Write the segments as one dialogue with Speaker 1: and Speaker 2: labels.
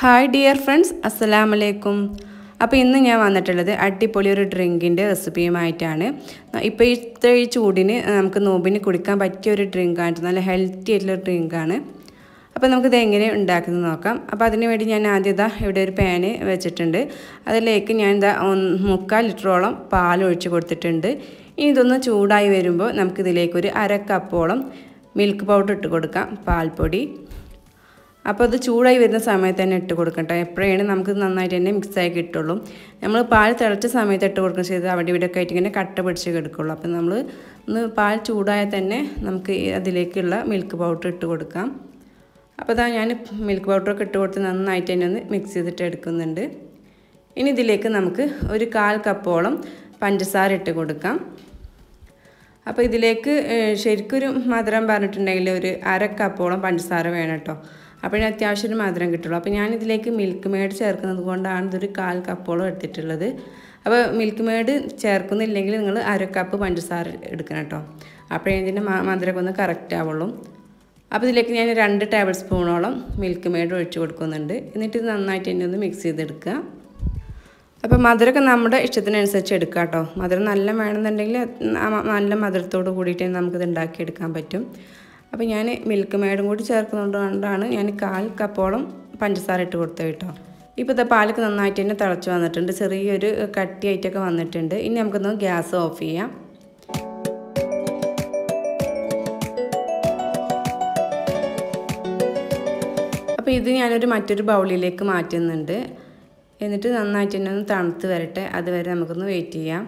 Speaker 1: hi dear friends അസ്സലാമു അലൈക്കും അപ്പോൾ ഇന്ന് ഞാൻ വന്നിട്ടുള്ളത് അടിപൊളി ഒരു ഡ്രിങ്കിൻ്റെ റെസിപ്പിയുമായിട്ടാണ് ഇപ്പോൾ ഇത്ര ഈ ചൂടിന് നമുക്ക് നോമ്പിന് കുടിക്കാൻ പറ്റിയ ഒരു ഡ്രിങ്കാണ് നല്ല ഹെൽത്തി ആയിട്ടുള്ള ഡ്രിങ്കാണ് അപ്പോൾ നമുക്കിത് എങ്ങനെ ഉണ്ടാക്കുന്നത് നോക്കാം അപ്പോൾ അതിന് വേണ്ടി ഞാൻ ആദ്യം ഇതാ ഇവിടെ ഒരു പാന് വെച്ചിട്ടുണ്ട് അതിലേക്ക് ഞാൻ ഇതാ മുക്കാൽ ലിറ്ററോളം പാൽ ഒഴിച്ച് കൊടുത്തിട്ടുണ്ട് ഇനി ഇതൊന്ന് ചൂടായി വരുമ്പോൾ നമുക്കിതിലേക്ക് ഒരു അര കപ്പോളം മിൽക്ക് പൗഡർ ഇട്ട് കൊടുക്കാം പാൽപ്പൊടി അപ്പോൾ അത് ചൂടായി വരുന്ന സമയത്ത് തന്നെ ഇട്ട് കൊടുക്കട്ടെ എപ്പോഴാണ് നമുക്ക് നന്നായിട്ട് തന്നെ മിക്സായി കിട്ടുള്ളൂ നമ്മൾ പാൽ തിളച്ച സമയത്ത് ഇട്ട് കൊടുക്കുന്ന ചെയ്ത് അവിടെ ഇവിടെ ഒക്കെ ആയിട്ട് ഇങ്ങനെ കട്ട പിടിച്ച് കിടക്കുള്ളൂ അപ്പോൾ നമ്മൾ ഒന്ന് പാൽ ചൂടായാൽ തന്നെ നമുക്ക് അതിലേക്കുള്ള മിൽക്ക് പൗഡർ ഇട്ട് കൊടുക്കാം അപ്പോൾ അതാ ഞാൻ മിൽക്ക് പൗഡറൊക്കെ ഇട്ട് കൊടുത്ത് നന്നായിട്ട് തന്നെ ഒന്ന് മിക്സ് ചെയ്തിട്ട് എടുക്കുന്നുണ്ട് ഇനി ഇതിലേക്ക് നമുക്ക് ഒരു കാൽ കപ്പോളം പഞ്ചസാര ഇട്ട് കൊടുക്കാം അപ്പോൾ ഇതിലേക്ക് ശരിക്കൊരു മധുരം പറഞ്ഞിട്ടുണ്ടെങ്കിൽ ഒരു അര കപ്പോളം പഞ്ചസാര വേണം കേട്ടോ അപ്പോഴേ അത്യാവശ്യം ഒരു മധുരം കിട്ടുള്ളൂ അപ്പോൾ ഞാനിതിലേക്ക് മിൽക്ക് മേഡ് ചേർക്കുന്നത് കൊണ്ടാണ് ഇതൊരു കാൽ കപ്പോളം എടുത്തിട്ടുള്ളത് അപ്പോൾ മിൽക്ക് മേഡ് ചേർക്കുന്നില്ലെങ്കിൽ നിങ്ങൾ അര കപ്പ് പഞ്ചസാര എടുക്കണം കേട്ടോ അപ്പോഴേ ഇതിൻ്റെ മധുരമൊക്കെ ഒന്ന് കറക്റ്റ് ആവുള്ളൂ അപ്പോൾ ഇതിലേക്ക് ഞാൻ രണ്ട് ടേബിൾ സ്പൂണോളം മിൽക്ക് മേഡ് ഒഴിച്ച് കൊടുക്കുന്നുണ്ട് എന്നിട്ട് ഇത് നന്നായിട്ട് തന്നെ ഒന്ന് മിക്സ് ചെയ്തെടുക്കുക അപ്പോൾ മധുരമൊക്കെ നമ്മുടെ ഇഷ്ടത്തിനനുസരിച്ച് എടുക്കുക കേട്ടോ മധുരം നല്ല വേണമെന്നുണ്ടെങ്കിൽ നല്ല മധുരത്തോട് കൂടിയിട്ട് നമുക്കിത് ഉണ്ടാക്കിയെടുക്കാൻ പറ്റും അപ്പോൾ ഞാൻ മിൽക്ക് മേഡും കൂടി ചേർക്കുന്നതുകൊണ്ടാണ് ഞാൻ കാൽ കപ്പോളം പഞ്ചസാര ഇട്ട് കൊടുത്തത് കേട്ടോ ഇപ്പോൾ ഇത് പാലൊക്കെ നന്നായിട്ട് തന്നെ തിളച്ച് വന്നിട്ടുണ്ട് ചെറിയൊരു കട്ടിയായിട്ടൊക്കെ വന്നിട്ടുണ്ട് ഇനി നമുക്കൊന്ന് ഗ്യാസ് ഓഫ് ചെയ്യാം അപ്പോൾ ഇത് ഞാനൊരു മറ്റൊരു ബൗളിലേക്ക് മാറ്റുന്നുണ്ട് എന്നിട്ട് നന്നായിട്ട് തന്നെ ഒന്ന് തണുത്ത് വരട്ടെ അതുവരെ നമുക്കൊന്ന് വെയിറ്റ് ചെയ്യാം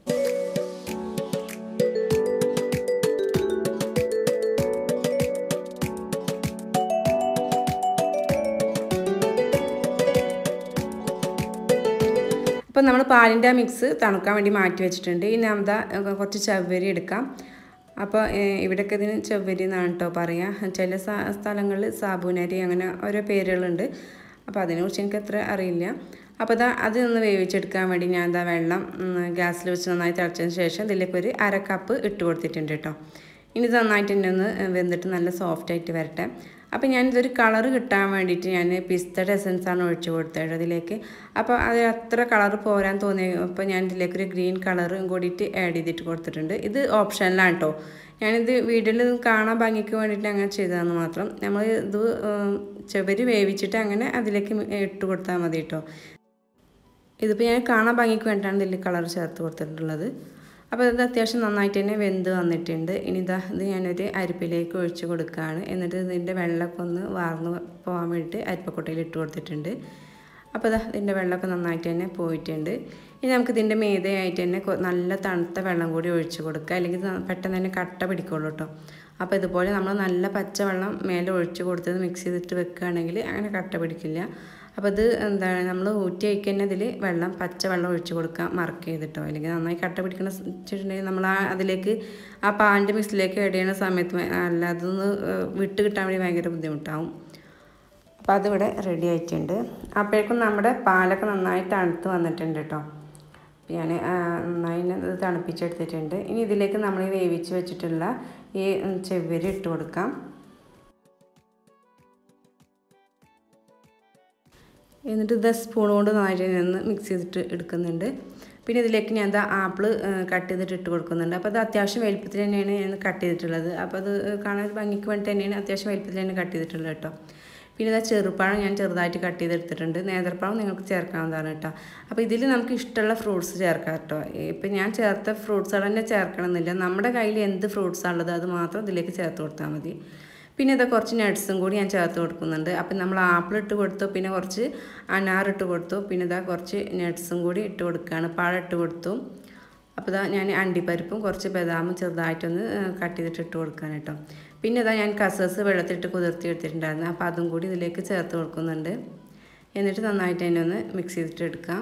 Speaker 1: അപ്പോൾ നമ്മൾ പാലിൻ്റെ മിക്സ് തണുക്കാൻ വേണ്ടി മാറ്റി വെച്ചിട്ടുണ്ട് ഇനി എന്താ കുറച്ച് ചവ്വരി എടുക്കാം അപ്പോൾ ഇവിടെയൊക്കെ ഇതിന് ചവ്വരി എന്നാണ് കേട്ടോ പറയുക ചില സ്ഥലങ്ങളിൽ സാബൂനരി അങ്ങനെ ഓരോ പേരുകളുണ്ട് അപ്പോൾ അതിനെക്കുറിച്ച് എനിക്ക് അത്ര അറിയില്ല അപ്പോൾ അതാ അത് ഒന്ന് വേവിച്ചെടുക്കാൻ വേണ്ടി ഞാൻ എന്താ വെള്ളം ഗ്യാസിൽ വെച്ച് നന്നായി തിളച്ചതിന് ശേഷം ഇതിലേക്ക് ഒരു അര കപ്പ് ഇട്ട് കൊടുത്തിട്ടുണ്ട് കേട്ടോ ഇനി ഇത് നന്നായിട്ട് തന്നെ ഒന്ന് വെന്തിട്ട് നല്ല സോഫ്റ്റ് ആയിട്ട് വരട്ടെ അപ്പോൾ ഞാനിതൊരു കളർ കിട്ടാൻ വേണ്ടിയിട്ട് ഞാൻ പിസ്തയുടെ എസൻസാണ് ഒഴിച്ച് കൊടുത്തത് അതിലേക്ക് അപ്പോൾ അത് അത്ര കളർ പോരാൻ തോന്നി അപ്പോൾ ഞാൻ ഇതിലേക്ക് ഒരു ഗ്രീൻ കളറും കൂടിയിട്ട് ആഡ് ചെയ്തിട്ട് കൊടുത്തിട്ടുണ്ട് ഇത് ഓപ്ഷനിലാണ് കേട്ടോ ഞാനിത് വീഡിയോയിൽ കാണാൻ ഭംഗിക്ക് വേണ്ടിയിട്ട് അങ്ങനെ ചെയ്തതെന്ന് മാത്രം നമ്മൾ ഇത് ചെവരി വേവിച്ചിട്ട് അങ്ങനെ അതിലേക്ക് ഇട്ട് കൊടുത്താൽ മതി കേട്ടോ ഇതിപ്പോൾ ഞാൻ കാണാൻ ഭംഗിക്ക് വേണ്ടിയിട്ടാണ് ഇതിൽ കളർ ചേർത്ത് കൊടുത്തിട്ടുള്ളത് അപ്പോൾ ഇത് അത്യാവശ്യം നന്നായിട്ട് തന്നെ വെന്ത് വന്നിട്ടുണ്ട് ഇനി ഇതാ ഇത് ഞാനൊരു അരിപ്പിലേക്ക് ഒഴിച്ച് കൊടുക്കുകയാണ് എന്നിട്ട് ഇതിൻ്റെ വെള്ളമൊക്കെ ഒന്ന് വാർന്ന് പോകാൻ വേണ്ടിയിട്ട് അരിപ്പക്കൊട്ടയിൽ ഇട്ട് കൊടുത്തിട്ടുണ്ട് അപ്പോൾ ഇതാ ഇതിൻ്റെ വെള്ളമൊക്കെ നന്നായിട്ട് തന്നെ പോയിട്ടുണ്ട് ഇനി നമുക്ക് ഇതിൻ്റെ മീതയായിട്ട് തന്നെ നല്ല തണുത്ത വെള്ളം കൂടി ഒഴിച്ച് കൊടുക്കുക അല്ലെങ്കിൽ പെട്ടെന്ന് തന്നെ കട്ട പിടിക്കുള്ളൂ കേട്ടോ അപ്പോൾ ഇതുപോലെ നമ്മൾ നല്ല പച്ചവെള്ളം മേലെ ഒഴിച്ച് കൊടുത്തത് മിക്സ് ചെയ്തിട്ട് വെക്കുകയാണെങ്കിൽ അങ്ങനെ കട്ട പിടിക്കില്ല അപ്പോൾ ഇത് എന്താണ് നമ്മൾ ഊറ്റി വയ്ക്കുക തന്നെ ഇതിൽ വെള്ളം പച്ച വെള്ളം ഒഴിച്ച് കൊടുക്കാം മറക്ക് ചെയ്തിട്ടോ അല്ലെങ്കിൽ നന്നായി കട്ട പിടിക്കുന്ന വെച്ചിട്ടുണ്ടെങ്കിൽ നമ്മൾ ആ അതിലേക്ക് ആ പാലിൻ്റെ മിക്സിലേക്ക് ആഡ് ചെയ്യുന്ന സമയത്ത് അല്ല അതൊന്ന് വിട്ട് കിട്ടാൻ വേണ്ടി ഭയങ്കര ബുദ്ധിമുട്ടാവും അപ്പോൾ അതിവിടെ റെഡി ആയിട്ടുണ്ട് അപ്പോഴേക്കും നമ്മുടെ പാലൊക്കെ നന്നായി തണുത്ത് വന്നിട്ടുണ്ട് കേട്ടോ ഞാൻ നന്നായി ഇത് തണുപ്പിച്ചെടുത്തിട്ടുണ്ട് ഇനി ഇതിലേക്ക് നമ്മൾ വേവിച്ച് വെച്ചിട്ടുള്ള ഈ ചെവ്വരി ഇട്ട് കൊടുക്കാം എന്നിട്ട് ഇത് സ്പൂൺ കൊണ്ട് നന്നായിട്ട് നിന്ന് മിക്സ് ചെയ്തിട്ട് എടുക്കുന്നുണ്ട് പിന്നെ ഇതിലേക്ക് ഞാൻ എന്താ ആപ്പിൾ കട്ട് ചെയ്തിട്ട് ഇട്ട് കൊടുക്കുന്നുണ്ട് അപ്പോൾ അത് അത്യാവശ്യം വലുപ്പത്തിൽ തന്നെയാണ് ഞാൻ കട്ട് ചെയ്തിട്ടുള്ളത് അപ്പോൾ അത് കാണാൻ ഭംഗിക്ക് വേണ്ടി തന്നെയാണ് അത്യാവശ്യം വലുപ്പത്തിൽ തന്നെ കട്ട് ചെയ്തിട്ടുള്ളത് കേട്ടോ പിന്നെ ഇതാ ചെറുപ്പഴം ഞാൻ ചെറുതായിട്ട് കട്ട് ചെയ്തെടുത്തിട്ടുണ്ട് നേന്ത്രപ്പഴം നിങ്ങൾക്ക് ചേർക്കാവുന്നതാണ് കേട്ടോ അപ്പോൾ ഇതിൽ നമുക്ക് ഇഷ്ടമുള്ള ഫ്രൂട്ട്സ് ചേർക്കാം കേട്ടോ ഇപ്പം ഞാൻ ചേർത്ത ഫ്രൂട്ട്സുകൾ തന്നെ ചേർക്കണമെന്നില്ല നമ്മുടെ കയ്യിൽ എന്ത് ഫ്രൂട്ട്സാണ് ഉള്ളത് അത് മാത്രം ഇതിലേക്ക് ചേർത്ത് കൊടുത്താൽ മതി പിന്നെ ഇതാ കുറച്ച് നട്ട്സും കൂടി ഞാൻ ചേർത്ത് കൊടുക്കുന്നുണ്ട് അപ്പം നമ്മൾ ആപ്പിൾ ഇട്ട് കൊടുത്തു പിന്നെ കുറച്ച് അനാർ ഇട്ട് കൊടുത്തു പിന്നെ ഇതാ കുറച്ച് നട്ട്സും കൂടി ഇട്ട് കൊടുക്കുകയാണ് പഴം ഇട്ട് കൊടുത്തു അപ്പോൾ ഇതാ ഞാൻ അണ്ടിപ്പരിപ്പും കുറച്ച് ബദാമും ചെറുതായിട്ടൊന്ന് കട്ട് ചെയ്തിട്ട് ഇട്ട് കൊടുക്കാൻ കേട്ടോ പിന്നെ ഇതാ ഞാൻ കസസ് വെള്ളത്തിലിട്ട് കുതിർത്തി എടുത്തിട്ടുണ്ടായിരുന്നു അപ്പോൾ അതും കൂടി ഇതിലേക്ക് ചേർത്ത് കൊടുക്കുന്നുണ്ട് എന്നിട്ട് നന്നായിട്ട് തന്നെ ഒന്ന് മിക്സ് ചെയ്തിട്ട് എടുക്കാം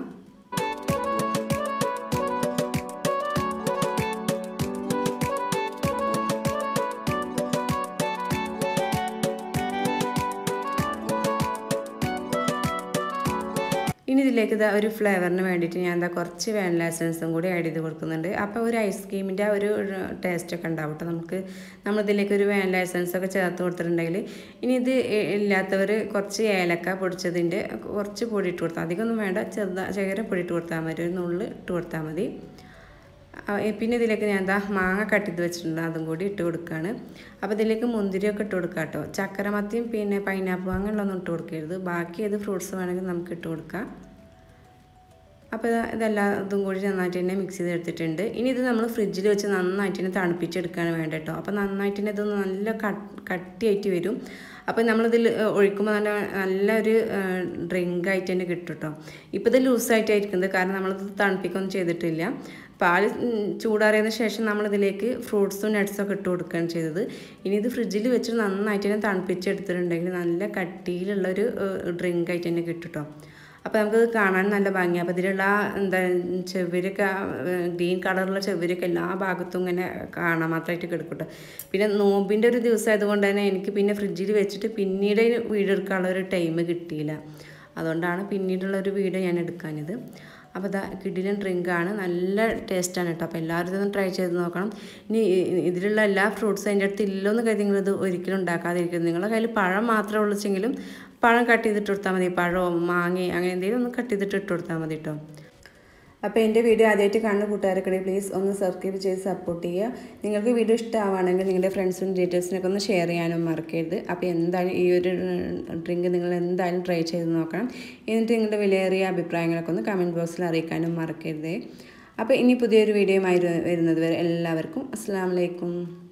Speaker 1: ഇനി ഇതിലേക്ക് ഇതാ ഒരു ഫ്ലേവറിന് വേണ്ടിയിട്ട് ഞാൻ എന്താ കുറച്ച് വാനില എസൻസും കൂടി ആഡ് ചെയ്ത് കൊടുക്കുന്നുണ്ട് അപ്പോൾ ഒരു ഐസ്ക്രീമിൻ്റെ ഒരു ടേസ്റ്റൊക്കെ ഉണ്ടാവും കേട്ടോ നമുക്ക് നമ്മളിതിലേക്ക് ഒരു വാനില എസൻസ് ഒക്കെ ചേർത്ത് കൊടുത്തിട്ടുണ്ടെങ്കിൽ ഇനി ഇത് ഇല്ലാത്തവർ കുറച്ച് ഏലക്ക പൊടിച്ചതിൻ്റെ കുറച്ച് പൊടി ഇട്ട് കൊടുത്താൽ അധികമൊന്നും വേണ്ട ചെറുതാ ചെറിയ പൊടി ഇട്ട് കൊടുത്താൽ മതി ഒരു നുള്ളിൽ ഇട്ട് കൊടുത്താൽ മതി പിന്നെ ഇതിലേക്ക് ഞാൻ എന്താ മാങ്ങ കട്ട് ചെയ്ത് വെച്ചിട്ടുണ്ട് അതും കൂടി ഇട്ട് കൊടുക്കുകയാണ് അപ്പോൾ ഇതിലേക്ക് മുന്തിരിയൊക്കെ ഇട്ട് കൊടുക്കുക കേട്ടോ ചക്കരമത്തിയും പിന്നെ പൈനാപ്പിൾ അങ്ങനെയുള്ളതൊന്നും ഇട്ട് കൊടുക്കരുത് ബാക്കി ഏത് ഫ്രൂട്ട്സ് വേണമെങ്കിൽ നമുക്ക് ഇട്ട് കൊടുക്കാം അപ്പോൾ ഇതെല്ലാം ഇതും കൂടി നന്നായിട്ട് തന്നെ മിക്സ് ചെയ്ത് എടുത്തിട്ടുണ്ട് ഇനി ഇത് നമ്മൾ ഫ്രിഡ്ജിൽ വെച്ച് നന്നായിട്ട് തന്നെ തണുപ്പിച്ചെടുക്കാൻ വേണ്ട കേട്ടോ അപ്പോൾ നന്നായിട്ട് തന്നെ ഇത് നല്ല കട്ടിയായിട്ട് വരും അപ്പോൾ നമ്മളിതിൽ ഒഴിക്കുമ്പോൾ നല്ല നല്ലൊരു ഡ്രിങ്ക് ആയിട്ട് തന്നെ കിട്ടും കേട്ടോ ഇപ്പോൾ ഇത് ലൂസായിട്ടായിരിക്കുന്നത് കാരണം നമ്മളിത് തണുപ്പിക്കൊന്നും ചെയ്തിട്ടില്ല പാല് ചൂടാറിയതിന് ശേഷം നമ്മളിതിലേക്ക് ഫ്രൂട്ട്സും നട്ട്സൊക്കെ ഇട്ട് കൊടുക്കുകയാണ് ചെയ്തത് ഇനി ഇത് ഫ്രിഡ്ജിൽ വെച്ച് നന്നായിട്ട് തന്നെ തണുപ്പിച്ചെടുത്തിട്ടുണ്ടെങ്കിൽ നല്ല കട്ടിയിലുള്ള ഒരു ഡ്രിങ്ക് ആയിട്ട് തന്നെ കിട്ടും കേട്ടോ അപ്പോൾ നമുക്കത് കാണാൻ നല്ല ഭംഗിയാണ് അപ്പോൾ ഇതിലുള്ള എന്താ ചെവരൊക്കെ ഗ്രീൻ കളറുള്ള ചെവരൊക്കെ എല്ലാ ഭാഗത്തും ഇങ്ങനെ കാണാൻ മാത്രമായിട്ട് കിടക്കട്ടെ പിന്നെ നോമ്പിൻ്റെ ഒരു ദിവസം ആയതുകൊണ്ട് തന്നെ എനിക്ക് പിന്നെ ഫ്രിഡ്ജിൽ വെച്ചിട്ട് പിന്നീട് വീഡിയോ എടുക്കാനുള്ള ഒരു ടൈം കിട്ടിയില്ല അതുകൊണ്ടാണ് പിന്നീടുള്ള ഒരു വീഡിയോ ഞാൻ എടുക്കാനിത് അപ്പോൾ ഇതാ കിഡിലൻ ഡ്രിങ്കാണ് നല്ല ടേസ്റ്റാണ് കേട്ടോ അപ്പോൾ എല്ലാവരും ഇതൊന്ന് ട്രൈ ചെയ്ത് നോക്കണം ഇനി ഇതിലുള്ള എല്ലാ ഫ്രൂട്ട്സും അതിൻ്റെ അടുത്ത് ഇല്ലെന്ന് കരുതി നിങ്ങളിത് ഒരിക്കലും ഉണ്ടാക്കാതിരിക്കുന്നത് നിങ്ങളുടെ കയ്യിൽ പഴം മാത്രമേ ഉള്ളൂവെച്ചെങ്കിലും പഴം കട്ട് ചെയ്തിട്ട് കൊടുത്താൽ മതി പഴമോ മാങ്ങ അങ്ങനെ എന്തെങ്കിലും ഒന്ന് കട്ട് ചെയ്തിട്ട് ഇട്ട് കൊടുത്താൽ മതി കേട്ടോ അപ്പോൾ എൻ്റെ വീഡിയോ ആദ്യമായിട്ട് കാണുന്ന കൂട്ടുകാരൊക്കെ പ്ലീസ് ഒന്ന് സബ്സ്ക്രൈബ് ചെയ്ത് സപ്പോർട്ട് ചെയ്യുക നിങ്ങൾക്ക് വീഡിയോ ഇഷ്ടമാവുകയാണെങ്കിൽ നിങ്ങളുടെ ഫ്രണ്ട്സും ഡീറ്റെയിൽസിനൊക്കെ ഒന്ന് ഷെയർ ചെയ്യാനും മറക്കരുത് അപ്പോൾ എന്തായാലും ഈ ഒരു ഡ്രിങ്ക് നിങ്ങൾ എന്തായാലും ട്രൈ ചെയ്ത് നോക്കണം എന്നിട്ട് നിങ്ങളുടെ വിലയേറിയ അഭിപ്രായങ്ങളൊക്കെ ഒന്ന് കമൻറ്റ് ബോക്സിൽ അറിയിക്കാനും മറക്കരുത് അപ്പോൾ ഇനി പുതിയൊരു വീഡിയോയുമായി വരുന്നത് വരെ എല്ലാവർക്കും അസ്സാം വലൈക്കും